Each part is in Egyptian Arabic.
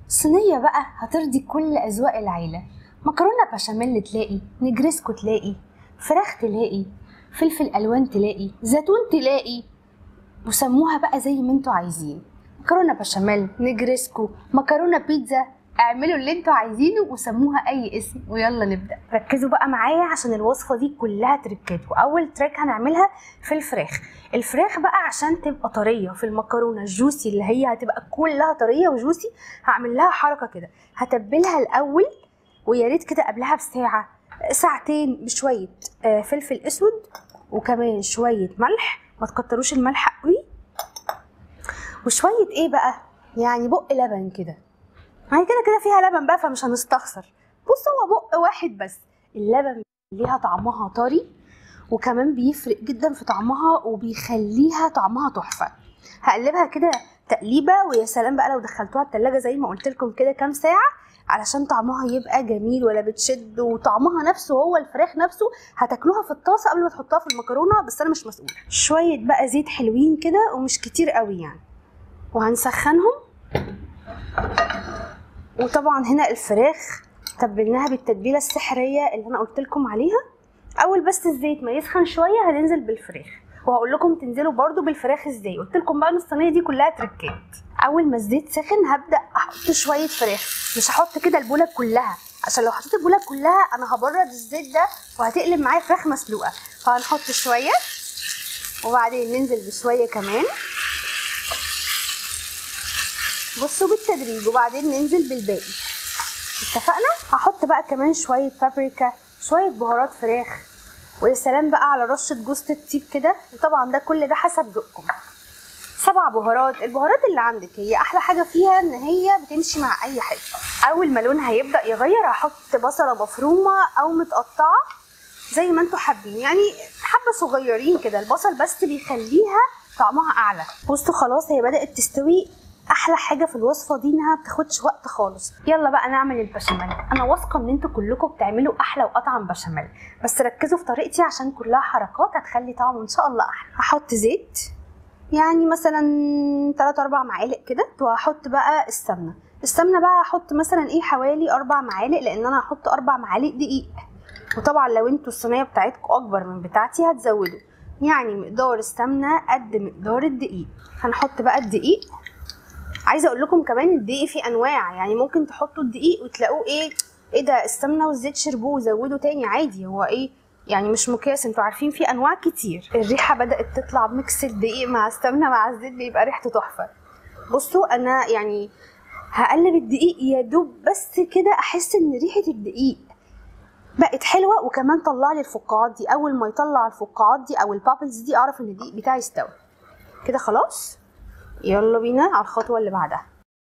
صينية بقى هترضي كل أذواق العيلة مكرونة بشاميل تلاقي نجرسكو تلاقي فراخ تلاقي فلفل ألوان تلاقي زيتون تلاقي وسموها بقى زي ما انتوا عايزين مكرونة بشاميل نجرسكو مكرونة بيتزا اعملوا اللي انتوا عايزينه وسموها اي اسم ويلا نبدا ركزوا بقى معايا عشان الوصفه دي كلها تريكات واول تريك هنعملها في الفراخ الفراخ بقى عشان تبقى طريه في المكرونه الجوسي اللي هي هتبقى كلها طريه وجوسي هعمل لها حركه كده هتبلها الاول ويا ريت كده قبلها بساعه ساعتين بشويه آه، فلفل اسود وكمان شويه ملح ما تكتروش الملح قوي وشويه ايه بقى يعني بق لبن كده ما هي كده كده فيها لبن بقى فمش هنستخسر بص هو بق واحد بس اللبن ليها طعمها طري وكمان بيفرق جدا في طعمها وبيخليها طعمها تحفه هقلبها كده تقليبه ويا سلام بقى لو دخلتوها التلاجة زي ما قلت لكم كده كام ساعه علشان طعمها يبقى جميل ولا بتشد وطعمها نفسه هو الفراخ نفسه هتاكلوها في الطاسه قبل ما تحطوها في المكرونه بس انا مش مسؤوله شويه بقى زيت حلوين كده ومش كتير قوي يعني وهنسخنهم وطبعا هنا الفراخ تبلناها بالتتبيله السحريه اللي انا قلت لكم عليها اول بس الزيت ما يسخن شويه هننزل بالفراخ وهقول لكم تنزلوا برضو بالفراخ ازاي قلت لكم بقى ان الصينيه دي كلها تركات اول ما الزيت سخن هبدا احط شويه فراخ مش هحط كده البوله كلها عشان لو حطيت البوله كلها انا هبرد الزيت ده وهتقلب معايا فراخ مسلوقه فهنحط شويه وبعدين ننزل بشويه كمان بصوا بالتدريج وبعدين ننزل بالباقي اتفقنا هحط بقى كمان شويه بابريكا شويه بهارات فراخ ويا سلام بقى على رشه جوز الطيب كده وطبعا ده كل ده حسب ذوقكم سبع بهارات البهارات اللي عندك هي احلى حاجه فيها ان هي بتمشي مع اي حاجه اول ما لونها يبدا يغير هحط بصله مفرومه او متقطعه زي ما انتوا حابين يعني حبه صغيرين كده البصل بس بيخليها طعمها اعلى بصوا خلاص هي بدات تستوي احلى حاجه في الوصفه دي انها بتاخدش وقت خالص يلا بقى نعمل البشاميل انا واثقه ان انتوا كلكم بتعملوا احلى واطعم بشاميل بس ركزوا في طريقتي عشان كلها حركات هتخلي طعمه ان شاء الله احلى هحط زيت يعني مثلا 3 4 معالق كده وهحط بقى السمنه السمنه بقى هحط مثلا ايه حوالي 4 معالق لان انا هحط 4 معالق دقيق وطبعا لو انتوا الصينيه بتاعتكم اكبر من بتاعتي هتزودوا يعني مقدار السمنه قد مقدار الدقيق هنحط بقى الدقيق عايزه اقول لكم كمان الدقيق فيه انواع يعني ممكن تحطوا الدقيق وتلاقوه ايه ايه ده السمنه والزيت شربوه وزودوا تاني عادي هو ايه يعني مش مقياس انتوا عارفين في انواع كتير الريحه بدات تطلع ميكس الدقيق مع السمنه مع الزيت بيبقى ريحته تحفه بصوا انا يعني هقلب الدقيق يا دوب بس كده احس ان ريحه الدقيق بقت حلوه وكمان طلع لي الفقاعات دي اول ما يطلع الفقاعات دي او البابلز دي اعرف ان الدقيق بتاعي استوى كده خلاص يلا بينا على الخطوه اللي بعدها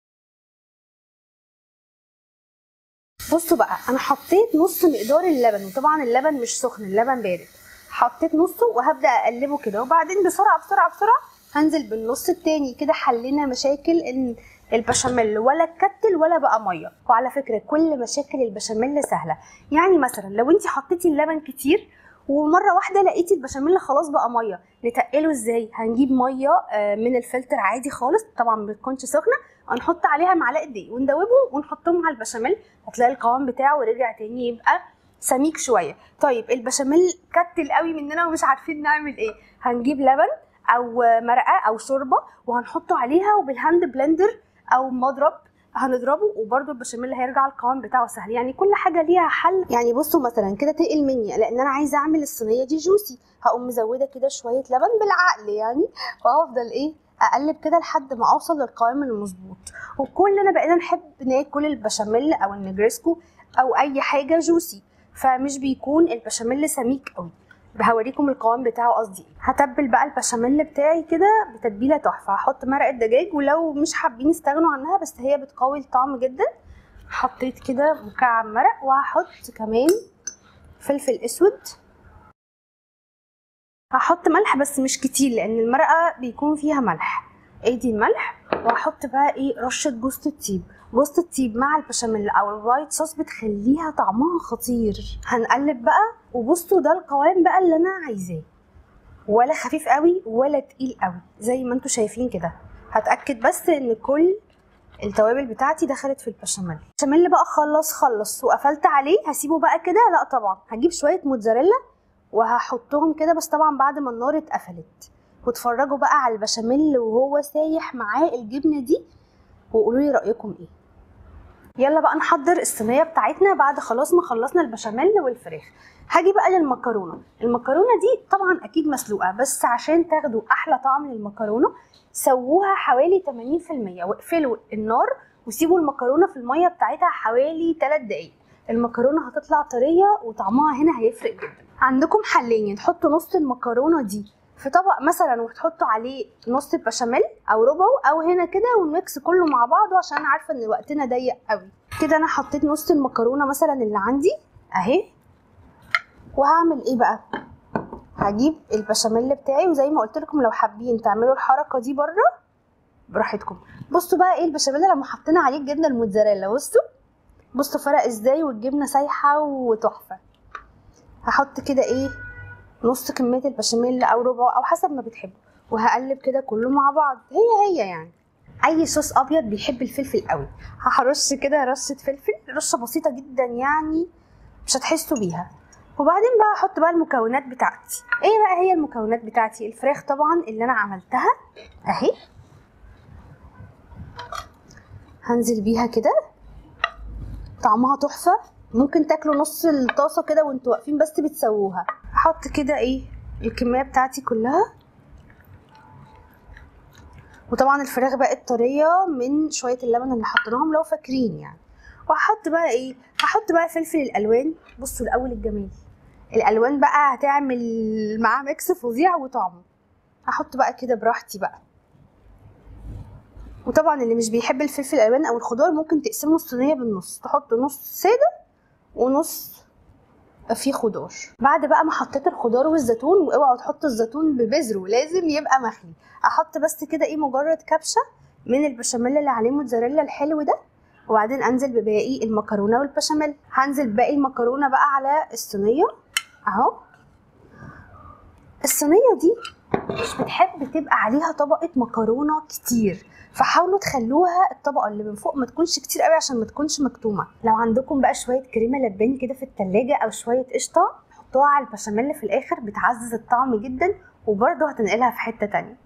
بصوا بقى انا حطيت نص مقدار اللبن وطبعا اللبن مش سخن اللبن بارد حطيت نصه وهبدا اقلبه كده وبعدين بسرعه بسرعه بسرعه هنزل بالنص التاني كده حلينا مشاكل ان البشاميل ولا اتكتل ولا بقى ميه وعلى فكره كل مشاكل البشاميل سهله يعني مثلا لو انت حطيتي اللبن كتير ومره واحده لقيتي البشاميل خلاص بقى ميه نتقله ازاي هنجيب ميه آه، من الفلتر عادي خالص طبعا ما بتكونش سخنه هنحط عليها معلقه دقيق وندوبهم ونحطهم على البشاميل هتلاقي القوام بتاعه رجع تاني يبقى سميك شويه طيب البشاميل كتل قوي مننا ومش عارفين نعمل ايه هنجيب لبن او مرقه او شوربه وهنحطه عليها وبالهاند بلندر او مضرب هنضربه وبرده البشاميل هيرجع القوام بتاعه سهل يعني كل حاجه ليها حل يعني بصوا مثلا كده تقل مني لان انا عايزه اعمل الصينيه دي جوسي هقوم مزوده كده شويه لبن بالعقل يعني وهفضل ايه اقلب كده لحد ما اوصل للقوام المظبوط وكلنا بقينا نحب ناكل البشاميل او النجريسكو او اي حاجه جوسي فمش بيكون البشاميل سميك قوي هوريكم القوام بتاعه قصدي ايه هتبل بقى البشاميل بتاعي كده بتتبيله تحفه هحط مرقه دجاج ولو مش حابين استغنوا عنها بس هي بتقوي الطعم جدا حطيت كده مكعب مرق وهحط كمان فلفل اسود هحط ملح بس مش كتير لان المرقه بيكون فيها ملح ادي الملح وهحط بقى ايه رشه جوز الطيب جوز الطيب مع البشاميل او الوايت صوص بتخليها طعمها خطير هنقلب بقى وبصوا ده القوام بقى اللي انا عايزاه ولا خفيف قوي ولا تقيل قوي زي ما انتوا شايفين كده هتاكد بس ان كل التوابل بتاعتي دخلت في البشاميل البشاميل بقى خلص خلص وقفلت عليه هسيبه بقى كده لا طبعا هجيب شويه موتزاريلا وهحطهم كده بس طبعا بعد ما النار اتقفلت واتفرجوا بقى على البشاميل وهو سايح معاه الجبنه دي وقولوا لي رايكم ايه يلا بقى نحضر الصينيه بتاعتنا بعد خلاص ما خلصنا البشاميل والفراخ هاجي بقى للمكرونه المكرونه دي طبعا اكيد مسلوقه بس عشان تاخدوا احلى طعم للمكرونه سووها حوالي 80% واقفلوا النار وسيبوا المكرونه في الميه بتاعتها حوالي 3 دقايق المكرونه هتطلع طريه وطعمها هنا هيفرق جدا عندكم حلين تحطوا نص المكرونه دي في طبق مثلا وتحطوا عليه نص البشاميل او ربعه او هنا كده ونميكس كله مع بعضه عشان عارفه ان وقتنا ضيق قوي كده انا حطيت نص المكرونه مثلا اللي عندي اهي وهعمل ايه بقى هجيب البشاميل بتاعي وزي ما قلت لكم لو حابين تعملوا الحركه دي بره براحتكم بصوا بقى ايه البشاميل لما حطينا عليه الجبنه الموتزاريلا بصوا بصوا فرق ازاي والجبنه سايحه وتحفه هحط كده ايه نص كميه البشاميل او ربعه او حسب ما بتحبوا وهقلب كده كله مع بعض هي هي يعني اي صوص ابيض بيحب الفلفل قوي هرش كده رشه فلفل رشه بسيطه جدا يعني مش هتحسوا بيها وبعدين بقى احط بقى المكونات بتاعتي ايه بقى هي المكونات بتاعتي الفراخ طبعا اللي انا عملتها اهي هنزل بيها كده طعمها تحفه ممكن تاكلوا نص الطاسه كده وانتوا واقفين بس بتسووها احط كده ايه الكميه بتاعتي كلها وطبعا الفراخ بقت طريه من شويه اللبن اللي حطيناهم لو فاكرين يعني وهحط بقى ايه هحط بقى فلفل الالوان بصوا الاول الجمال الالوان بقى هتعمل معاه ميكس فظيع وطعمه هحط بقى كده براحتي بقى وطبعا اللي مش بيحب الفلفل الالوان او الخضار ممكن تقسموا الصينيه بالنص تحطوا نص ساده ونص فيه خضار بعد بقى ما حطيت الخضار والزيتون واوعوا تحطوا الزيتون ببذره لازم يبقى مخلي احط بس كده ايه مجرد كبشه من البشاميل اللي عليه موتزاريلا الحلو ده وبعدين انزل بباقي المكرونه والبشاميل هنزل باقي المكرونه بقى على الصينيه اهو الصينيه دي مش بتحب تبقى عليها طبقه مكرونه كتير فحاولوا تخلوها الطبقه اللي من فوق ما تكونش كتير قوي عشان ما تكونش مكتومه لو عندكم بقى شويه كريمه لباني كده في التلاجة او شويه قشطه حطوها على البشاميل في الاخر بتعزز الطعم جدا وبرده هتنقلها في حته تانية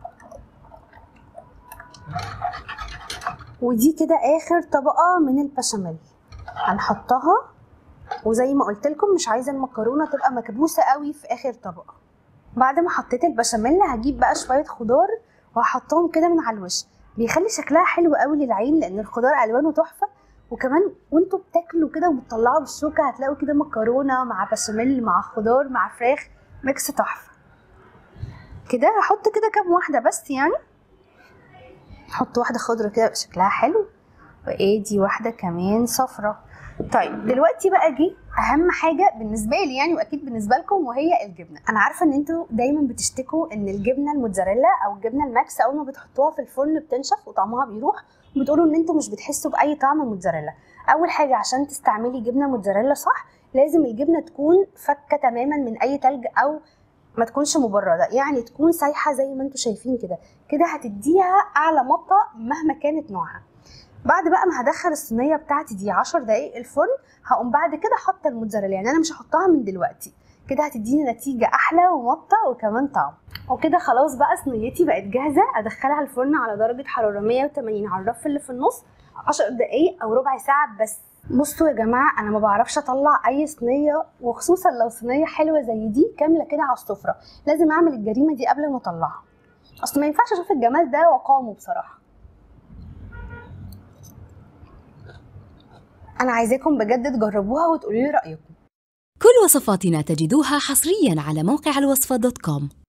ودي كده اخر طبقه من البشاميل هنحطها وزي ما قلت لكم مش عايزه المكرونه تبقى مكبوسه قوي في اخر طبقه بعد ما حطيت البشاميل هجيب بقى شويه خضار وهحطهم كده من على الوش بيخلي شكلها حلو قوي للعين لان الخضار الوانه تحفه وكمان وانتوا بتاكلوا كده وبتطلعوا بالشوكه هتلاقوا كده مكرونه مع بشاميل مع خضار مع فراخ ميكس تحفه كده هحط كده كام واحده بس يعني احط واحده خضرة كده شكلها حلو وادي واحده كمان صفرة طيب دلوقتي بقى جه اهم حاجه بالنسبه لي يعني واكيد بالنسبه لكم وهي الجبنه انا عارفه ان انتوا دايما بتشتكوا ان الجبنه الموتزاريلا او الجبنه الماكس اول ما بتحطوها في الفرن بتنشف وطعمها بيروح وبتقولوا ان انتوا مش بتحسوا باي طعم موتزاريلا اول حاجه عشان تستعملي جبنه موتزاريلا صح لازم الجبنه تكون فكه تماما من اي تلج او ما تكونش مبرده يعني تكون سايحه زي ما انتوا شايفين كده كده هتديها اعلى مطه مهما كانت نوعها بعد بقى ما هدخل الصينيه بتاعتي دي 10 دقايق الفرن هقوم بعد كده حاطه الموتزاريلا يعني انا مش هحطها من دلوقتي كده هتديني نتيجه احلى ومطه وكمان طعم وكده خلاص بقى صينيتي بقت جاهزه ادخلها الفرن على درجه حراره 180 على الرف اللي في النص 10 دقايق او ربع ساعه بس بصوا يا جماعه انا ما بعرفش اطلع اي صينيه وخصوصا لو صينيه حلوه زي دي كامله كده على السفره لازم اعمل الجريمه دي قبل ما اطلعها اصل ما ينفعش اشوف الجمال ده وقامه بصراحه انا عايزاكم بجد تجربوها وتقولوا لي رايكم كل وصفاتنا تجدوها حصريا على موقع الوصفة دوت كوم